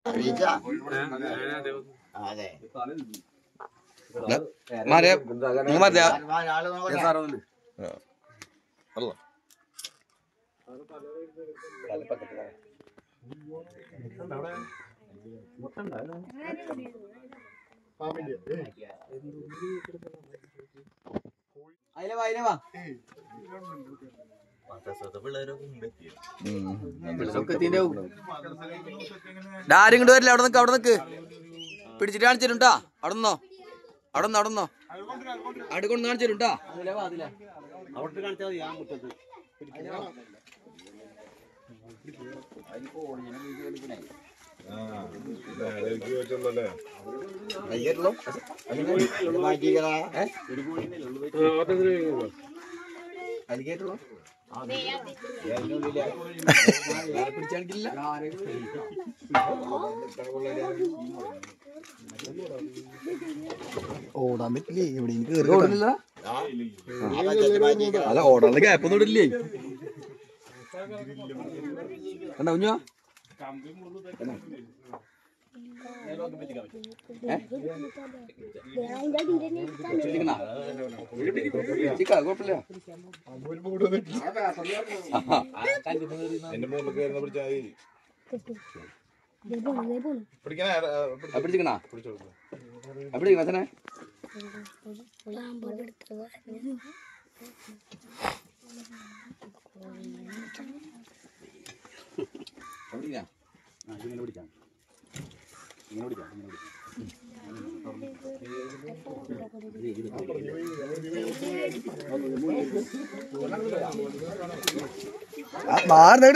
അറിയിച്ചാ? അതെ മാറിയ നിങ്ങൾ മാറിയ വാ, ആള് നോക്കട്ടെ. ആരും ഇങ്ങോട്ട് വരില്ല അവിടെ നിക്ക് അവിടെ നിക്ക് പിടിച്ചിട്ട് കാണിച്ചിട്ടുണ്ടാ അവിടെ നിന്നോ അവിടെ നിന്നോ അവിടെ നിന്നോ അവിടെ കൊണ്ട് കാണിച്ചിട്ടുണ്ടാ വൈകിട്ടുള്ളൂ? ഇത് മാറ്റിക്കടാ. ഓടാൻ പറ്റില്ലേ ഇവിടെ കേറി ആ, അവൻ ചെന്ന് മാറ്റിക്കടാ. അല്ല ഓടാനുള്ള ഗ്യാപ്പ് ഒന്നും ഇടില്ലേ കണ്ടോ കുഞ്ഞോ കുഴപ്പമില്ല എന്റെ മുകളിൽ കയറുന്ന പിടിച്ചാൽ പിടിക്കണേ പിടിച്ചിക്കണ പിടിക്കണ അച്ഛനെ പിടിക്കാം ഇങ്ങനെ പിടിക്കാം ഇങ്ങനെ പിടിക്കാം ഇങ്ങനെ പിടിക്കാം മാറിനട്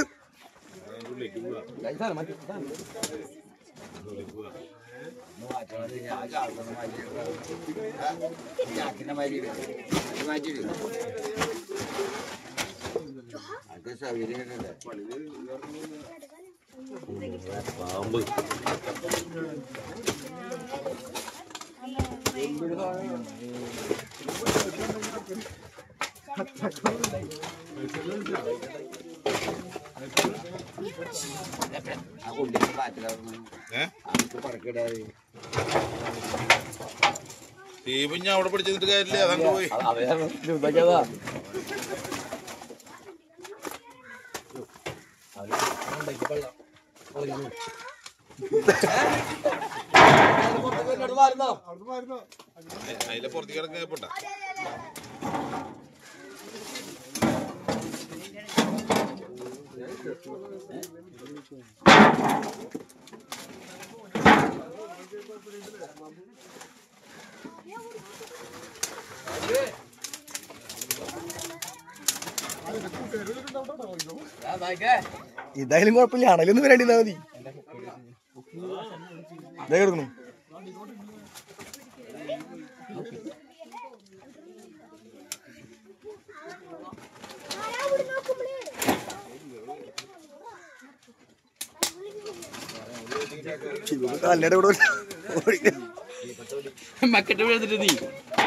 ചാക്കിന്റെ മാറ്റിയിട്. ഇത് മാറ്റിയിട്. അത് സൗകര്യമുണ്ടല്ലേ? ആ കുണ്ടിന്റെ കാറ്റിലാവുന്നു. ഏഹ് നമുക്ക് പറക്കിടാതെ ടീം ഞാൻ അവിടെ പിടിച്ചിട്ട് കാര്യമില്ല അതങ്ങ് പോയി അതിലെ പുറത്തേക്ക് കിടക്കാൻ കേൾപ്പട്ട ഇതായാലും കുഴപ്പമില്ല അണലൊന്നും വരേണ്ടിന്നാ മതി ഇതേ കിടക്കണു കല്ലട ഇവിടെ ഓടി മക്കറ്റ് വീഴ്ത്തിട്ട് നീ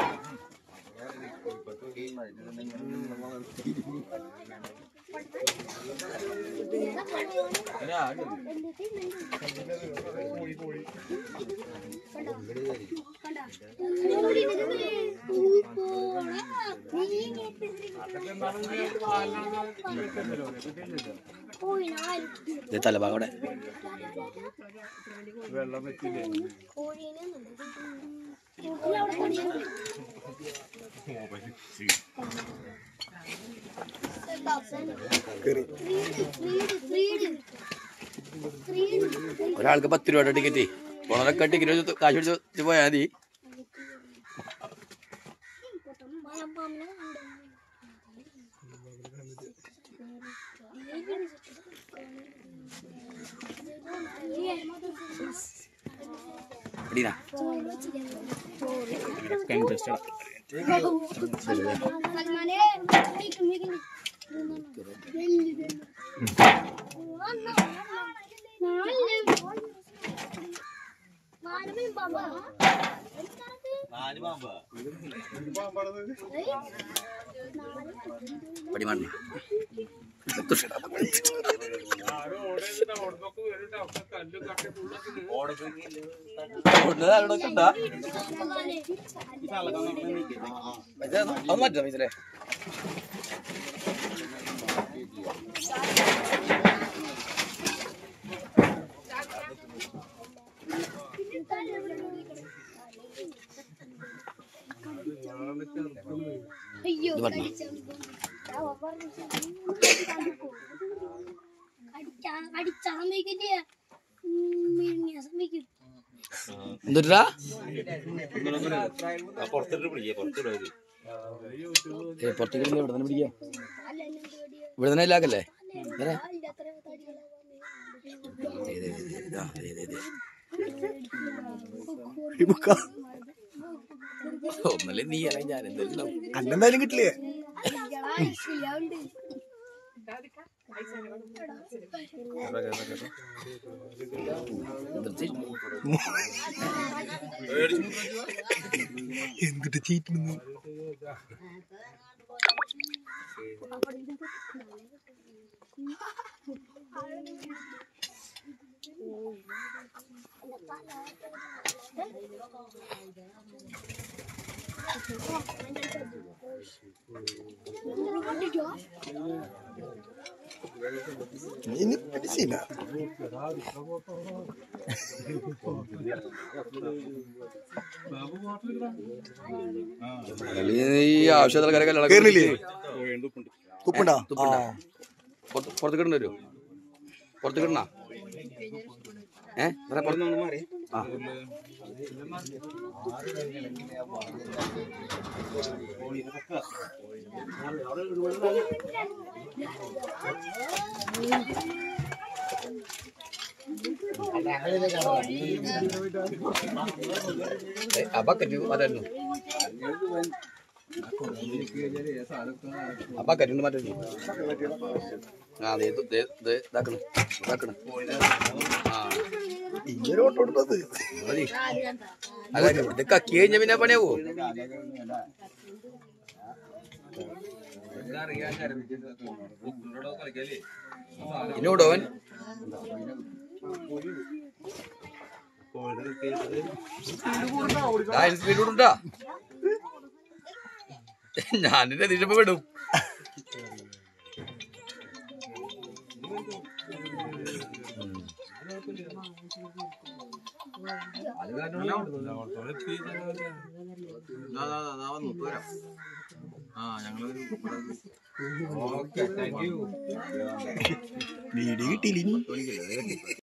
ഇത് തലഭാഗം അവിടെ ഒരാൾക്ക് പത്ത് രൂപയുടെ ടിക്കറ്റ് പോണതൊക്കെ ടിക്കറ്റ് കാശ് പിടിച്ച് പോയാൽ മതി ഇടീനാ സൽമാനെ പടിമണ്ണ അത് മാറ്റാം മീസലേ അയ്യോ ഇത് പറഞ്ഞോ. അടിച്ചാൻ സമ്മതിക്കില്ലേ മിഴുങ്ങിയാ സമ്മതിക്കും എന്തുട്ടാ പുറത്തിട്ട് പിടിക്കേ പുറത്തിട്ട് ഏ പുറത്തേക്ക് ഇടുമ്പോ ഇവിടെ തന്നെ പിടിക്കാം അല്ല എന്നെ പേടിയാ. ഇവിടെ തന്നെ ഇല്ലാക്കല്ലേ ഇതാ, അതിന്റെ അത്ര തടികളാ വന്നേ. ദേ, ദേ, ദേ, ദേ, ഇതാ, ദേ, ദേ, ദേ. ഒന്നല്ലേ നീ അല്ലെങ്കിൽ ഞാൻ എന്തായാലും അന്നെന്തായാലും കിട്ടില്ലേ അയ്യടാ, ശരിയാവുണ്ട്. എന്തിട്ട് ചീറ്റുന്നു ഇനി പിടിച്ചില്ല ഈ ആവശ്യത്തിലൊക്കെ കേറില്ലേ ഉപ്പുണ്ടോ ആ പുറത്തേക്ക് ഇടണ്ട വരുമോ പുറത്തേക്ക് ഇടണ ഏ ഇവിടെ പുറത്ത് മാറി ആ ഏ, ആ ബക്കറ്റ് മാറ്റായിരുന്നു ആ ബക്കറ്റ് മാറ്റായിരുന്നു ആ ദേ ഇത് ദേ ദേ ഇതാക്കണം ഇതാക്കണം ആ ഇങ്ങനെ ഓട്ടോ എടുത്തത് മതി അല്ല ഇത് കക്കി കഴിഞ്ഞ പിന്നെ പണിയാവോ എന്നോടോ അവൻ സ്പീഡ് കൂടുണ്ടാ ഞാനിന്റെ തിരിച്ചപ്പോ വിടും വീഡിയോ കിട്ടിയില്ല ഇനി